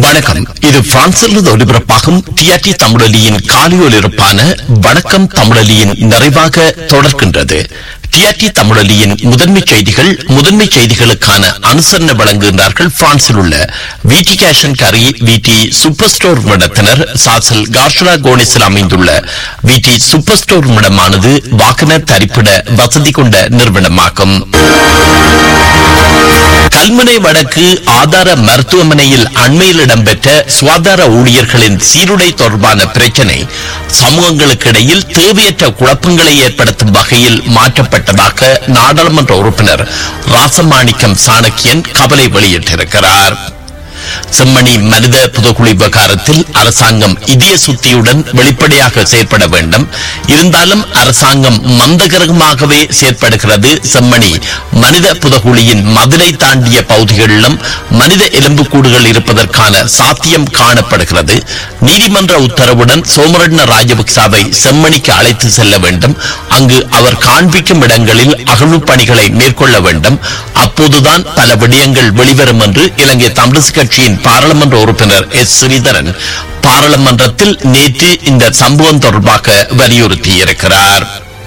வணக்கம் இது பிரான்சிலிருந்து ஒலிபரப்பாகும் டிஆர்டி தமிழொலியின் காலை ஒலிபரப்பான வணக்கம் தமிழொலியின் நிறைவாக தொடர்கின்றது டிஆர்டி தமிழொலியின் முதன்மை செய்திகள் முதன்மை செய்திகளுக்கான அனுசரணை வழங்குகின்றார்கள் பிரான்சில் உள்ள விடி கேஷன் கரி விடி சூப்பர் ஸ்டோர் நிறுவனத்தினர் சாசல் கார்ஷலா கோனிஸில் அமைந்துள்ள விடி சூப்பர் ஸ்டோர் நிறுவனமானது வாகன தரிப்பிட வசதி கொண்ட நிறுவனமாகும் கல்முனை வடக்கு ஆதார மருத்துவமனையில் அண்மையில் இடம்பெற்ற சுகாதார ஊழியர்களின் சீருடை தொடர்பான பிரச்சினை சமூகங்களுக்கு இடையில் தேவையற்ற குழப்பங்களை ஏற்படுத்தும் வகையில் மாற்றப்பட்டதாக நாடாளுமன்ற உறுப்பினர் ராசமாணிக்கம் சாணக்கியன் கவலை வெளியிட்டிருக்கிறார் செம்மணி மனித புதகுழி விவகாரத்தில் அரசாங்கம் இதய சுத்தியுடன் வெளிப்படையாக செயற்பட வேண்டும் இருந்தாலும் அரசாங்கம் மந்தகரமாகவே செயற்படுகிறது செம்மணி மனித புதகுழியின் மதுரை தாண்டிய பகுதிகளிலும் மனித எலும்புக்கூடுகள் இருப்பதற்கான சாத்தியம் காணப்படுகிறது நீதிமன்ற உத்தரவுடன் சோமரட்ன ராஜபக்சாவை செம்மணிக்கு அழைத்து செல்ல வேண்டும் அங்கு அவர் காண்பிக்கும் இடங்களில் அகழ்வு பணிகளை மேற்கொள்ள வேண்டும் அப்போதுதான் பல விடயங்கள் வெளிவரும் என்று இலங்கை தமிழிசை கட்சியின் பாராளுமன்ற உறுப்பினர் எஸ் ஸ்ரீதரன் பாராளுமன்றத்தில் நேற்று இந்த சம்பவம் தொடர்பாக வலியுறுத்தியிருக்கிறார்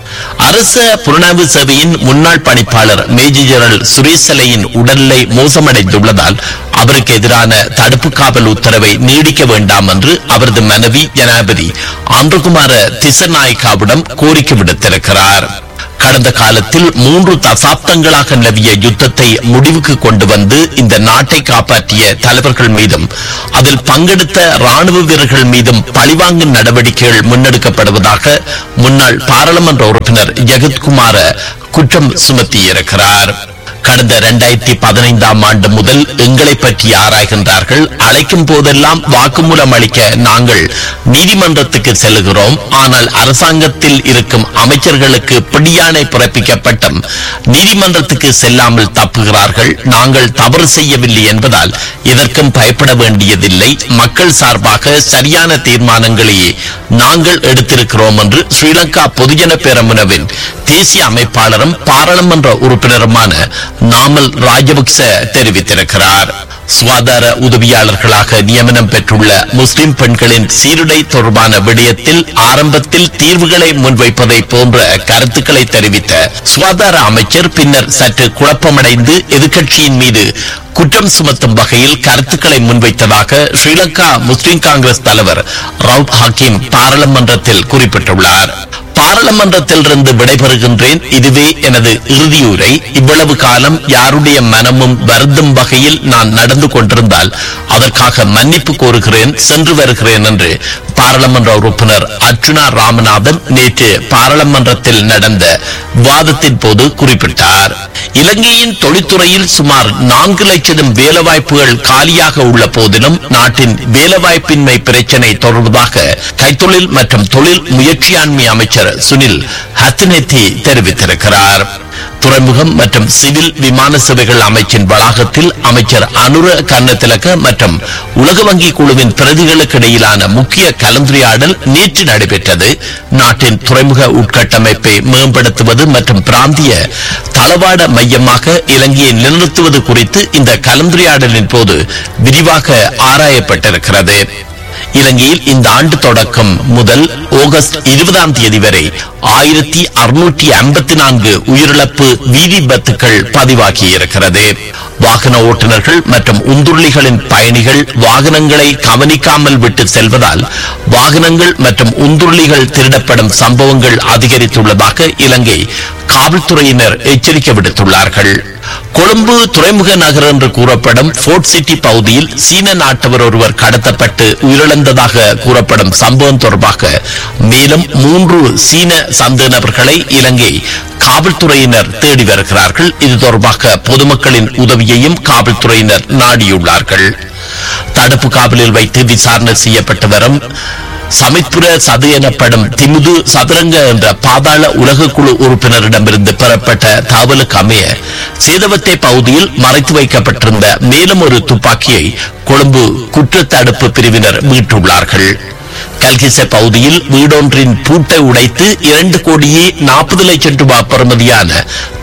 அரச புலனாய்வு சேவையின் முன்னாள் பணிப்பாளர் மேஜர் ஜெனரல் சுரேசலையின் உடல்நிலை மோசமடைந்துள்ளதால் அவருக்கு எதிரான தடுப்பு காவல் உத்தரவை நீடிக்க வேண்டாம் என்று அவரது மனைவி ஜனாதிபதி ஆந்திரகுமார திசநாயக்காவிடம் கோரிக்கை விடுத்திருக்கிறார் கடந்த காலத்தில் மூன்று தசாப்தங்களாக நிலவிய யுத்தத்தை முடிவுக்கு கொண்டு வந்து இந்த நாட்டை காப்பாற்றிய தலைவர்கள் மீதும் அதில் பங்கெடுத்த ராணுவ வீரர்கள் மீதும் பழிவாங்கும் நடவடிக்கைகள் முன்னெடுக்கப்படுவதாக முன்னாள் பாராளுமன்ற உறுப்பினர் ஜெகத்குமார குற்றம் சுமத்தியிருக்கிறார் கடந்த இரண்டாயிரத்தி பதினைந்தாம் ஆண்டு முதல் எங்களை பற்றி ஆராய்கின்றார்கள் அழைக்கும் போதெல்லாம் வாக்குமூலம் அளிக்க நாங்கள் நீதிமன்றத்துக்கு செல்கிறோம் ஆனால் அரசாங்கத்தில் இருக்கும் அமைச்சர்களுக்கு பிடியாணை பிறப்பிக்கப்பட்டும் நீதிமன்றத்துக்கு செல்லாமல் தப்புகிறார்கள் நாங்கள் தவறு செய்யவில்லை என்பதால் இதற்கும் பயப்பட வேண்டியதில்லை மக்கள் சார்பாக சரியான தீர்மானங்களையே நாங்கள் எடுத்திருக்கிறோம் என்று ஸ்ரீலங்கா பொதுஜன பேரமுனவின் தேசிய அமைப்பாளரும் பாராளுமன்ற உறுப்பினருமான நாமல் ராஜபக்ச தெரிவித்திருக்கிறார் சுகாதார உதவியாளர்களாக நியமனம் பெற்றுள்ள முஸ்லிம் பெண்களின் சீருடை தொடர்பான விடயத்தில் ஆரம்பத்தில் தீர்வுகளை முன்வைப்பதை போன்ற கருத்துக்களை தெரிவித்த சுகாதார அமைச்சர் பின்னர் சற்று குழப்பமடைந்து எதிர்க்கட்சியின் மீது குற்றம் சுமத்தும் வகையில் கருத்துக்களை முன்வைத்ததாக ஸ்ரீலங்கா முஸ்லிம் காங்கிரஸ் தலைவர் ரவுப் ஹக்கீம் பாராளுமன்றத்தில் குறிப்பிட்டுள்ளார் பாராளுமன்றத்திலிருந்து விடைபெறுகின்றேன் இதுவே எனது இறுதியுரை இவ்வளவு காலம் யாருடைய மனமும் வருந்தும் வகையில் நான் நடந்து கொண்டிருந்தால் அதற்காக மன்னிப்பு கோருகிறேன் சென்று வருகிறேன் என்று பாராளுமன்ற உறுப்பினர் அர்ச்சுனா ராமநாதன் நேற்று பாராளுமன்றத்தில் நடந்த விவாதத்தின் போது குறிப்பிட்டார் இலங்கையின் தொழில்துறையில் சுமார் நான்கு லட்சம் வேலைவாய்ப்புகள் காலியாக உள்ள போதிலும் நாட்டின் வேலைவாய்ப்பின்மை பிரச்சினை தொடர்வதாக கைத்தொழில் மற்றும் தொழில் முயற்சியாண்மை அமைச்சர் சுனில் ஹத்னேத்தி தெரிவித்திருக்கிறார் துறைமுகம் மற்றும் சிவில் விமான சேவைகள் அமைச்சின் வளாகத்தில் அமைச்சர் அனுர கர்ணத்திலக்க மற்றும் உலக வங்கி குழுவின் பிரதிகளுக்கு இடையிலான முக்கிய கலந்துரையாடல் நேற்று நடைபெற்றது நாட்டின் துறைமுக உட்கட்டமைப்பை மேம்படுத்துவது மற்றும் பிராந்திய தளவாட மையமாக இலங்கையை நிலைநிறுத்துவது குறித்து இந்த கலந்துரையாடலின் போது விரிவாக ஆராயப்பட்டிருக்கிறது இலங்கையில் இந்த ஆண்டு தொடக்கம் முதல் ஆகஸ்ட் இருபதாம் தேதி வரை ஆயிரத்தி அறுநூற்றி ஐம்பத்தி நான்கு உயிரிழப்பு வீதி விபத்துக்கள் பதிவாகியிருக்கிறது வாகன ஓட்டுநர்கள் மற்றும் உந்துருளிகளின் பயணிகள் வாகனங்களை கவனிக்காமல் விட்டு செல்வதால் வாகனங்கள் மற்றும் உந்துருளிகள் திருடப்படும் சம்பவங்கள் அதிகரித்துள்ளதாக இலங்கை காவல்துறையினர் எச்சரிக்கை விடுத்துள்ளார்கள் கொழும்பு துறைமுக நகர் என்று கூறப்படும் போர்ட் சிட்டி பகுதியில் சீன நாட்டவர் ஒருவர் கடத்தப்பட்டு உயிரிழந்ததாக கூறப்படும் சம்பவம் தொடர்பாக மேலும் மூன்று சீன சந்தேக நபர்களை இலங்கை காவல்துறையினர் தேடி வருகிறார்கள் இது தொடர்பாக பொதுமக்களின் உதவியையும் காவல்துறையினர் நாடியுள்ளார்கள் தடுப்பு காவலில் வைத்து விசாரணை செய்யப்பட்டு வரும் சமித்புர சது எனப்படும் திமுது சதுரங்க என்ற பாதாள உலக குழு உறுப்பினரிடமிருந்து பெறப்பட்ட தகவலுக்கு அமைய சேதவத்தை பகுதியில் மறைத்து வைக்கப்பட்டிருந்த மேலும் ஒரு துப்பாக்கியை கொழும்பு குற்றத்தடுப்பு பிரிவினர் மீட்டுள்ளார்கள் கல்கிச பகுதியில் வீடொன்றின் பூட்டை உடைத்து இரண்டு கோடியே நாற்பது லட்சம் ரூபாய் பெறுமதியான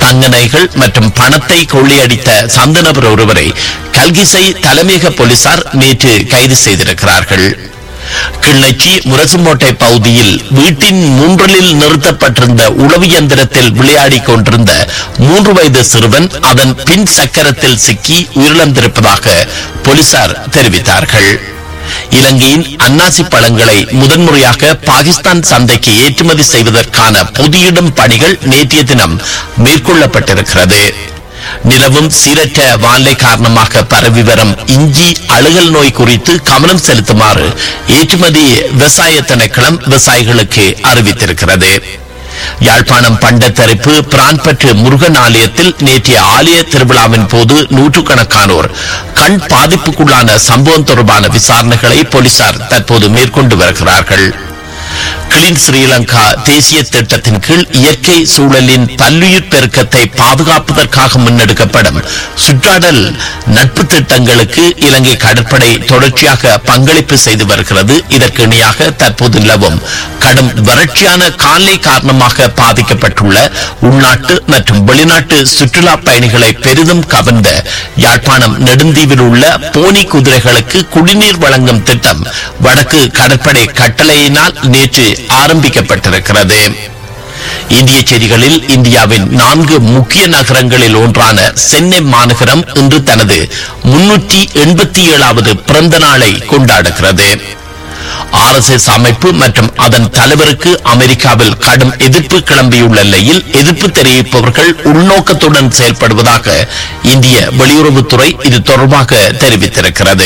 தங்க நகைகள் மற்றும் பணத்தை கொள்ளையடித்த சந்தனபுர ஒருவரை கல்கிசை தலைமையக போலீசார் நேற்று கைது செய்திருக்கிறார்கள் கிள்ளச்சி முரசுமோட்டை பகுதியில் வீட்டின் மூன்றலில் நிறுத்தப்பட்டிருந்த உளவு இயந்திரத்தில் விளையாடிக் கொண்டிருந்த மூன்று வயது சிறுவன் அதன் பின் சக்கரத்தில் சிக்கி உயிரிழந்திருப்பதாக போலீசார் தெரிவித்தார்கள் இலங்கையின் அன்னாசி பழங்களை முதன்முறையாக பாகிஸ்தான் சந்தைக்கு ஏற்றுமதி செய்வதற்கான பொதியிடும் பணிகள் நேற்றைய தினம் மேற்கொள்ளப்பட்டிருக்கிறது நிலவும் சீரற்ற வானிலை காரணமாக பரவி வரும் இஞ்சி அழுகல் நோய் குறித்து கவனம் செலுத்துமாறு ஏற்றுமதி விவசாய திணைக்களம் விவசாயிகளுக்கு அறிவித்திருக்கிறது யாழ்ப்பாணம் பண்டத்தரிப்பு பிரான்பற்று முருகன் ஆலயத்தில் நேற்றைய ஆலய திருவிழாவின் போது நூற்றுக்கணக்கானோர் கண் பாதிப்புக்குள்ளான சம்பவம் தொடர்பான விசாரணைகளை போலீசார் தற்போது மேற்கொண்டு வருகிறார்கள் கிளீன் ஸ்ரீலங்கா தேசிய திட்டத்தின் கீழ் இயற்கை சூழலின் பல்லுயிர் பெருக்கத்தை பாதுகாப்பதற்காக முன்னெடுக்கப்படும் சுற்றாடல் நட்பு திட்டங்களுக்கு இலங்கை கடற்படை தொடர்ச்சியாக பங்களிப்பு செய்து வருகிறது இதற்கு இணையாக தற்போது நிலவும் கடும் வறட்சியான காலை காரணமாக பாதிக்கப்பட்டுள்ள உள்நாட்டு மற்றும் வெளிநாட்டு சுற்றுலா பயணிகளை பெரிதும் கவர்ந்த யாழ்ப்பாணம் நெடுந்தீவில் உள்ள போனி குதிரைகளுக்கு குடிநீர் வழங்கும் திட்டம் வடக்கு கடற்படை கட்டளையினால் நேற்று ஆரம்பிக்கப்பட்டிருக்கிறது இந்திய செய்திகளில் இந்தியாவின் நான்கு முக்கிய நகரங்களில் ஒன்றான சென்னை மாநகரம் இன்று தனது முன்னூற்றி எண்பத்தி ஏழாவது பிறந்த நாளை கொண்டாடுகிறது ஆர்எஸ்எஸ் அமைப்பு மற்றும் அதன் தலைவருக்கு அமெரிக்காவில் கடும் எதிர்ப்பு கிளம்பியுள்ள நிலையில் எதிர்ப்பு தெரிவிப்பவர்கள் உள்நோக்கத்துடன் செயல்படுவதாக இந்திய வெளியுறவுத்துறை இது தொடர்பாக தெரிவித்திருக்கிறது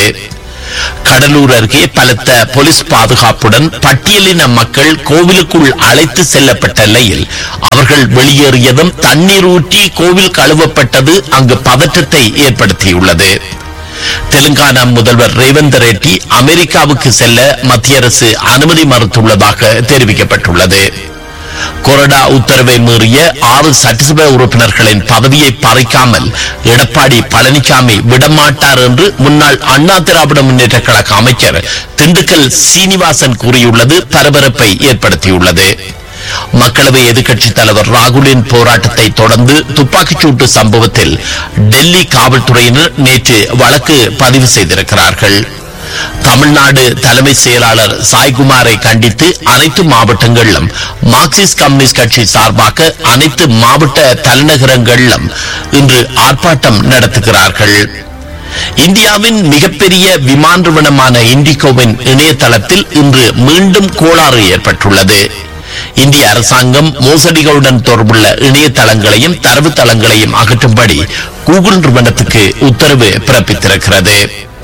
கடலூர் அருகே பலத்த போலீஸ் பாதுகாப்புடன் பட்டியலின மக்கள் கோவிலுக்குள் அழைத்து செல்லப்பட்ட நிலையில் அவர்கள் வெளியேறியதும் தண்ணீர் ஊற்றி கோவில் கழுவப்பட்டது அங்கு பதற்றத்தை ஏற்படுத்தியுள்ளது தெலுங்கானா முதல்வர் ரேவந்த் ரெட்டி அமெரிக்காவுக்கு செல்ல மத்திய அரசு அனுமதி மறுத்துள்ளதாக தெரிவிக்கப்பட்டுள்ளது கொறடா உத்தரவை மீறிய ஆறு சட்டசபை உறுப்பினர்களின் பதவியை பறிக்காமல் எடப்பாடி பழனிசாமி விடமாட்டார் என்று முன்னாள் அண்ணா திராவிட முன்னேற்ற கழக அமைச்சர் திண்டுக்கல் சீனிவாசன் கூறியுள்ளது பரபரப்பை ஏற்படுத்தியுள்ளது மக்களவை எதிர்க்கட்சித் தலைவர் ராகுலின் போராட்டத்தை தொடர்ந்து துப்பாக்கிச்சூட்டு சம்பவத்தில் டெல்லி காவல்துறையினர் நேற்று வழக்கு பதிவு செய்திருக்கிறார்கள் தமிழ்நாடு தலைமை செயலாளர் சாய்குமாரை கண்டித்து அனைத்து மாவட்டங்களிலும் மார்க்சிஸ்ட் கம்யூனிஸ்ட் கட்சி சார்பாக அனைத்து மாவட்ட தலைநகரங்களிலும் இன்று ஆர்ப்பாட்டம் நடத்துகிறார்கள் இந்தியாவின் மிகப்பெரிய விமான நிறுவனமான இண்டிகோவின் இணையதளத்தில் இன்று மீண்டும் கோளாறு ஏற்பட்டுள்ளது இந்திய அரசாங்கம் மோசடிகளுடன் தொடர்புள்ள இணையதளங்களையும் தரவுத்தளங்களையும் அகற்றும்படி கூகுள் நிறுவனத்துக்கு உத்தரவு பிறப்பித்திருக்கிறது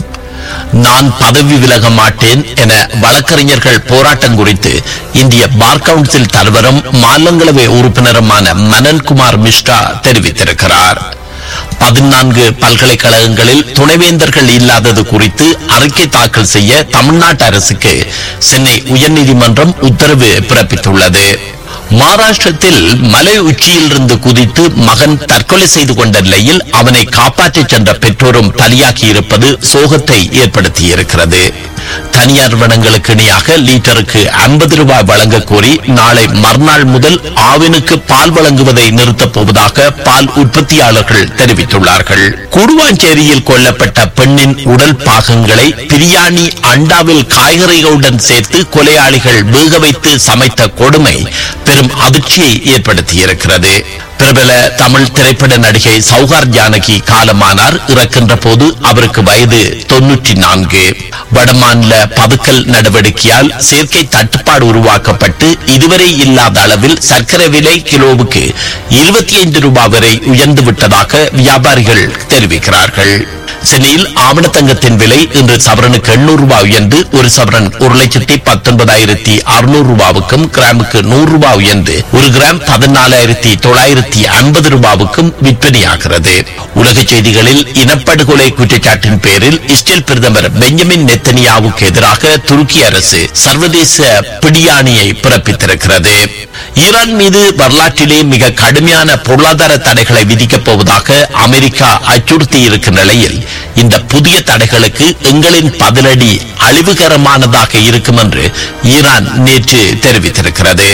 நான் பதவி விலக மாட்டேன் என வழக்கறிஞர்கள் போராட்டம் குறித்து இந்திய பார் கவுன்சில் தலைவரும் மாநிலங்களவை உறுப்பினருமான மனன்குமார் மிஸ்ரா தெரிவித்திருக்கிறார் பதினான்கு பல்கலைக்கழகங்களில் துணைவேந்தர்கள் இல்லாதது குறித்து அறிக்கை தாக்கல் செய்ய தமிழ்நாட்டு அரசுக்கு சென்னை உயர்நீதிமன்றம் உத்தரவு பிறப்பித்துள்ளது மகாராஷ்டிரத்தில் மலை உச்சியிலிருந்து குதித்து மகன் தற்கொலை செய்து கொண்ட நிலையில் அவனை காப்பாற்றிச் சென்ற பெற்றோரும் பலியாகி இருப்பது சோகத்தை ஏற்படுத்தியிருக்கிறது தனியார் நிறுவனங்களுக்கு இணையாக லீட்டருக்கு ஐம்பது ரூபாய் வழங்க கோரி நாளை மறுநாள் முதல் ஆவினுக்கு பால் வழங்குவதை நிறுத்தப் போவதாக பால் உற்பத்தியாளர்கள் தெரிவித்துள்ளார்கள் குடுவாஞ்சேரியில் கொல்லப்பட்ட பெண்ணின் உடல் பாகங்களை பிரியாணி அண்டாவில் காய்கறிகளுடன் சேர்த்து கொலையாளிகள் வேக வைத்து சமைத்த கொடுமை பெரும் அதிர்ச்சியை ஏற்படுத்தியிருக்கிறது பிரபல தமிழ் திரைப்பட நடிகை சௌகார் ஜானகி காலமானார் இறக்கின்ற போது அவருக்கு வயது தொன்னூற்றி நான்கு வடமாநில பதுக்கல் நடவடிக்கையால் செயற்கை தட்டுப்பாடு உருவாக்கப்பட்டு இதுவரை இல்லாத அளவில் சர்க்கரை விலை கிலோவுக்கு இருபத்தி ஐந்து ரூபாய் வரை உயர்ந்து விட்டதாக வியாபாரிகள் தெரிவிக்கிறார்கள் சென்னையில் ஆவணத்தங்கத்தின் விலை இன்று சவரனுக்கு எண்ணூறு ரூபாய் உயர்ந்து ஒரு சவரன் ஒரு லட்சத்தி பத்தொன்பதாயிரத்தி அறுநூறு ரூபாவுக்கும் கிராமுக்கு நூறு ரூபாய் உயர்ந்து ஒரு கிராம் பதினாலாயிரத்தி தொள்ளாயிரத்தி ஐம்பது ரூபாவுக்கும் விற்பனையாகிறது உலக செய்திகளில் இனப்படுகொலை குற்றச்சாட்டின் பேரில் இஸ்ரேல் பிரதமர் பெஞ்சமின் நெத்தனியாவுக்கு எதிராக துருக்கி அரசு சர்வதேச பிடியாணியை பிறப்பித்திருக்கிறது ஈரான் மீது வரலாற்றிலே மிக கடுமையான பொருளாதார தடைகளை விதிக்கப் போவதாக அமெரிக்கா அச்சுறுத்தி இருக்கும் நிலையில் இந்த புதிய தடைகளுக்கு எங்களின் பதிலடி அழிவுகரமானதாக இருக்கும் என்று ஈரான் நேற்று தெரிவித்திருக்கிறது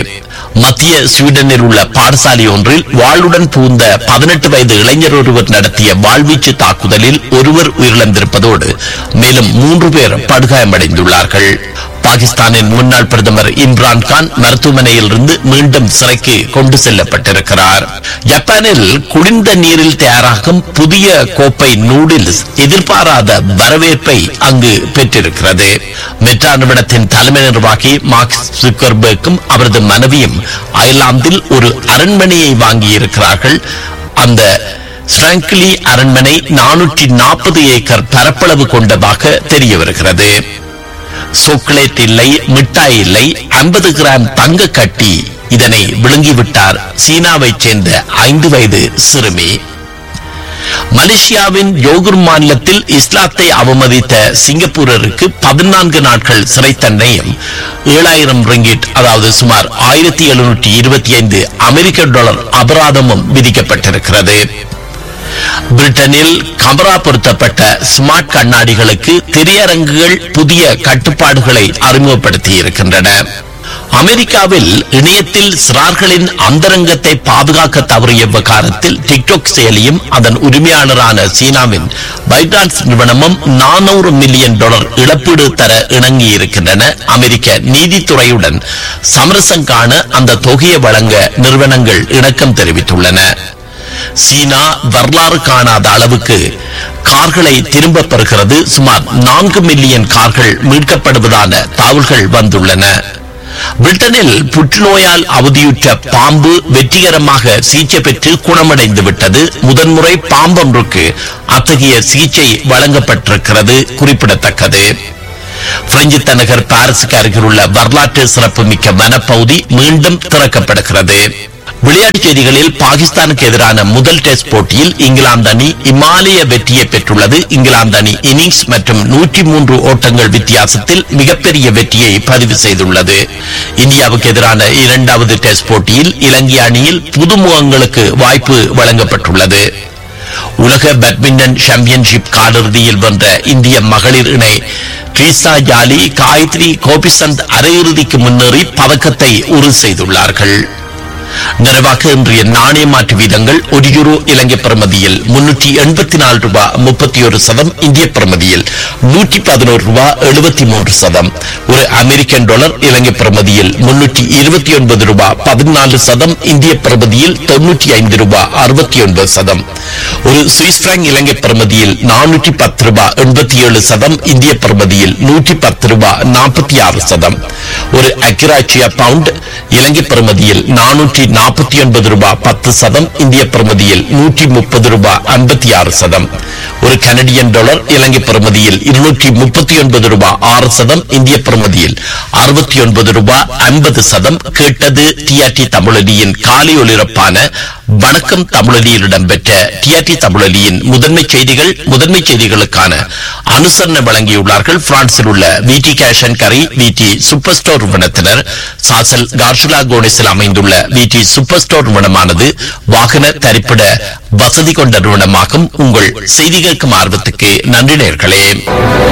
மத்திய ஸ்வீடனில் உள்ள பாடசாலை ஒன்றில் வாளுடன் பூந்த பதினெட்டு வயது இளைஞர் ஒருவர் நடத்திய வாழ்வீச்சு தாக்குதலில் ஒருவர் உயிரிழந்திருப்பதோடு மேலும் மூன்று பேர் படுகாயமடைந்துள்ளார்கள் பாகிஸ்தானின் முன்னாள் பிரதமர் இம்ரான் கான் மருத்துவமனையில் இருந்து மீண்டும் சிறைக்கு கொண்டு செல்லப்பட்டிருக்கிறார் ஜப்பானில் குளிர்ந்த நீரில் தயாராகும் புதிய கோப்பை நூடில்ஸ் எதிர்பாராத வரவேற்பை அங்கு பெற்றிருக்கிறது மெட்ரா நிறுவனத்தின் தலைமை நிர்வாகி மார்க் சுக்கர்பர்க்கும் அவரது மனைவியும் அயர்லாந்தில் ஒரு அரண்மனையை வாங்கியிருக்கிறார்கள் அந்த ஸ்ட்ராங்க்லி அரண்மனை நானூற்றி நாற்பது ஏக்கர் பரப்பளவு கொண்டதாக தெரிய வருகிறது சாக்லேட் இல்லை மிட்டாய் இல்லை ஐம்பது கிராம் தங்க கட்டி இதனை விழுங்கிவிட்டார் சீனாவைச் சேர்ந்த ஐந்து வயது சிறுமி மலேசியாவின் யோகூர் மாநிலத்தில் இஸ்லாத்தை அவமதித்த சிங்கப்பூரருக்கு பதினான்கு நாட்கள் சிறை தண்டனையும் ஏழாயிரம் ரிங்கிட் அதாவது சுமார் ஆயிரத்தி எழுநூற்றி இருபத்தி ஐந்து அமெரிக்க டாலர் அபராதமும் விதிக்கப்பட்டிருக்கிறது பிரிட்டனில் கமரா பொருத்தப்பட்ட ஸ்மார்ட் கண்ணாடிகளுக்கு திரையரங்குகள் புதிய கட்டுப்பாடுகளை அறிமுகப்படுத்தி இருக்கின்றன அமெரிக்காவில் இணையத்தில் சிறார்களின் அந்தரங்கத்தை பாதுகாக்க தவறிய விவகாரத்தில் டிக்டாக் செயலியும் அதன் உரிமையாளரான சீனாவின் பைடான்ஸ் நிறுவனமும் நானூறு மில்லியன் டாலர் இழப்பீடு தர இணங்கி இருக்கின்றன அமெரிக்க நீதித்துறையுடன் சமரசம் காண அந்த தொகையை வழங்க நிறுவனங்கள் இணக்கம் தெரிவித்துள்ளன சீனா வரலாறு காணாத அளவுக்கு கார்களை திரும்பப் பெறுகிறது சுமார் நான்கு மில்லியன் கார்கள் மீட்கப்படுவதான தகவல்கள் வந்துள்ளன பிரிட்டனில் புற்றுநோயால் அவதியுற்ற பாம்பு வெற்றிகரமாக சிகிச்சை பெற்று குணமடைந்து விட்டது முதன்முறை பாம்பொன்றுக்கு அத்தகைய சிகிச்சை வழங்கப்பட்டிருக்கிறது குறிப்பிடத்தக்கது பிரெஞ்சு தலைநகர் பாரிஸுக்கு அருகிலுள்ள வரலாற்று சிறப்புமிக்க வனப்பகுதி மீண்டும் திறக்கப்படுகிறது விளையாட்டுச் செய்திகளில் பாகிஸ்தானுக்கு எதிரான முதல் டெஸ்ட் போட்டியில் இங்கிலாந்து அணி இமாலய வெற்றியை பெற்றுள்ளது இங்கிலாந்து அணி இன்னிங்ஸ் மற்றும் நூற்றி மூன்று ஓட்டங்கள் வித்தியாசத்தில் மிகப்பெரிய வெற்றியை பதிவு செய்துள்ளது இந்தியாவுக்கு எதிரான இரண்டாவது டெஸ்ட் போட்டியில் இலங்கை அணியில் புதுமுகங்களுக்கு வாய்ப்பு வழங்கப்பட்டுள்ளது உலக பேட்மிண்டன் சாம்பியன்ஷிப் காலிறுதியில் வென்ற இந்திய மகளிர் இணை ட்ரீசா ஜாலி காயத்ரி கோபிசந்த் அரையிறுதிக்கு முன்னேறி பதக்கத்தை உறுதி செய்துள்ளார்கள் நிறைவாக இன்றைய நாணய மாற்று வீதங்கள் ஒரு யூரோ இலங்கை பிரமதியில் முன்னூற்றி எண்பத்தி நாலு ரூபாய் முப்பத்தி ஒரு சதம் இந்திய பிரமதியில் நூற்றி பதினோரு ரூபாய் எழுபத்தி மூன்று சதம் ஒரு அமெரிக்கன் டாலர் இலங்கை பிரமதியில் முன்னூற்றி இருபத்தி ஒன்பது ரூபாய் பதினாலு சதம் இந்திய பிரமதியில் தொன்னூற்றி ஐந்து ரூபாய் அறுபத்தி ஒன்பது சதம் ஒரு சுவிஸ் பிராங்க் இலங்கை பிரமதியில் நானூற்றி பத்து ரூபாய் எண்பத்தி ஏழு சதம் இந்திய பிரமதியில் நூற்றி பத்து ரூபாய் நாற்பத்தி ஆறு சதம் ஒரு அக்கிராச்சியா பவுண்ட் இலங்கை பிரமதியில் நானூற்றி நாற்பத்தி ஒன்பது ரூபாய் பத்து சதம் இந்திய பிரமதியில் நூற்றி முப்பது ரூபாய் ஐம்பத்தி ஆறு சதம் ஒரு கனடியன் டாலர் இலங்கை பிரமதியில் இருநூற்றி முப்பத்தி ஒன்பது ரூபாய் ஆறு சதம் இந்திய பிரமதியில் அறுபத்தி ஒன்பது ரூபாய் ஐம்பது சதம் கேட்டது டிஆர்டி தமிழொலியின் காலை ஒலிபரப்பான வணக்கம் தமிழொலியில் இடம்பெற்ற டிஆர்டி தமிழொலியின் முதன்மை செய்திகள் முதன்மை செய்திகளுக்கான அனுசரணை வழங்கியுள்ளார்கள் பிரான்சில் உள்ள விடி கேஷன் கரி விடி சூப்பர் ஸ்டோர் நிறுவனத்தினர் சாசல் கார்ஷுலா கோனிஸில் அமைந்துள்ள விடி சூப்பர் ஸ்டோர் நிறுவனமானது வாகன தரிப்பிட வசதி கொண்ட நிறுவனமாகும் உங்கள் செய்தி கேட்கும் ஆர்வத்துக்கு நன்றி நேர்களே